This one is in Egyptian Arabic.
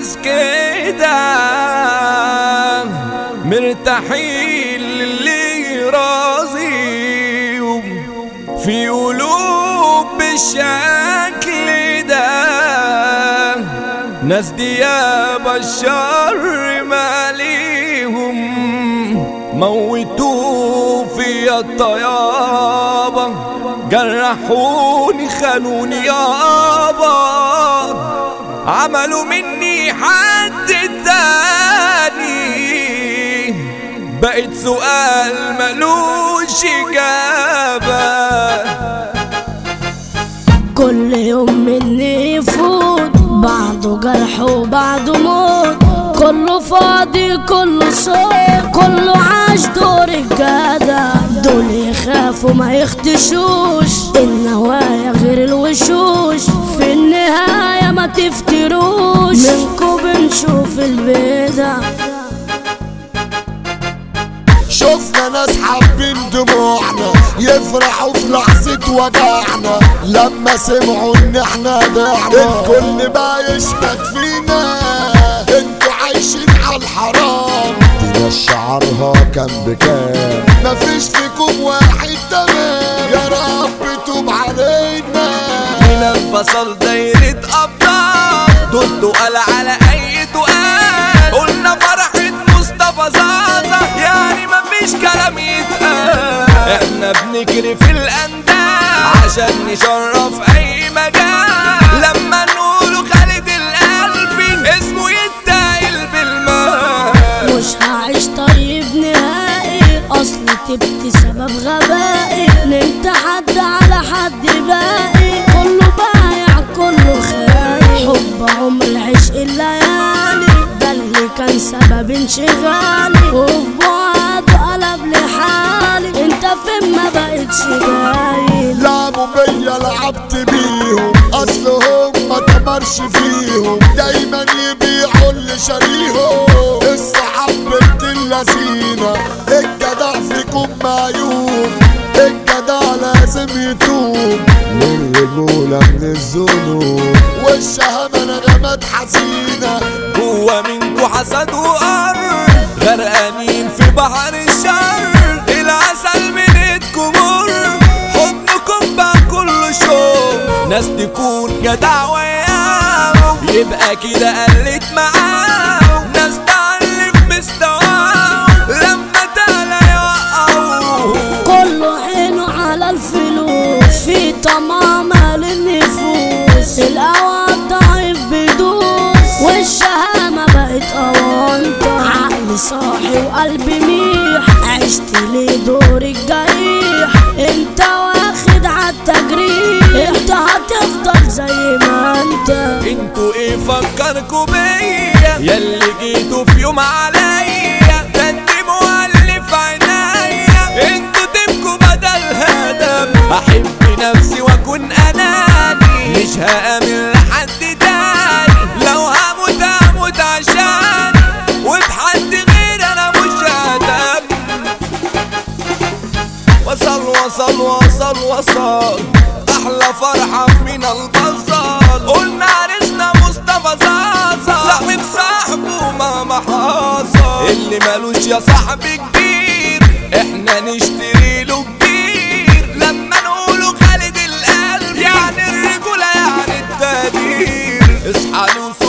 ناس كده مرتاحين للي راضيهم في قلوب بالشكل ده ناس دياب الشر ماليهم موتوا في الطيابة جرحوني خانوني يابا عملوا مني حد تاني بقيت سؤال ملوش إجابة كل يوم مني يفوت بعده جرح وبعده موت كله فاضي كله صوت كله عاش دور الجدع دول يخافوا ما يختشوش النوايا غير الوشوش في النهاية ما تفتروش منكم بنشوف البدع شفنا ناس حابين دموعنا يفرحوا في لحظة وجعنا لما سمعوا ان احنا ضعنا الكل بقى يشمت فينا انتوا عايشين على الحرام دي ناس شعرها كان بكام مفيش فيكم واحد تمام يا رب توب علينا هنا البصل دايرة أبطال دول تقال على أي تقال قلنا فرحة مصطفى زازا يعني مفيش كلام يتقال احنا بنجري في الأندال عشان نشرف أي مجال لما نقوله خالد القلبي اسمه يتقال بالمال مش هعيش طيب نهائي اصل تبت سبب غبائي نمت حد على حد باقي كله بايع كله خايف حب عمر العشق الليالي ده اللي كان سبب انشغالي وفي بعده قلب لحالي انت فين ما بقتش باين لعبوا بيا لعبت بيهم اصلهم ما تمرش فيهم دايما يبيعوا اللي شاريهم الصحاب بنت اللذينة الجدع فيكم معيوب الجدع لازم يتوب والرجولة من الذنوب والشهامة نغمات حزينة هو منكو حسد وقر غرقانين في بحر الشر العسل من ايدكم مر حضنكم بقى كله شوق ناس تكون جدع وياهم يبقى كده قلت معاهم ناس تعلي في مستواهم لما تعلى يوقعوه كله عينه على الفلوس في طمع مال النفوس الهوى ضعيف بيدوس والشهامة بقت أوانطة عقلي صاحي وقلبي ميح عشت لي دور الجريح انت واخد عالتجريح انت هتفضل زي ما انت انتوا ايه فكركوا بيا ياللي جيتوا في يوم عليا ده انت مؤلف عينيا انتوا تبكوا بدل هدم احب نفسي واكون اناني مش هامل لحد تاني لو هموت هموت عشاني وبحد غير انا مش هدم وصل وصل وصل وصل احلى فرحة من البصل قلنا عرسنا مصطفى زازا صاحب صاحبه مهما حصل اللي مالوش يا صاحبي كبير احنا نشتري له كبير لما نقوله خالد القلب يعني الرجولة يعني التقدير اصحى له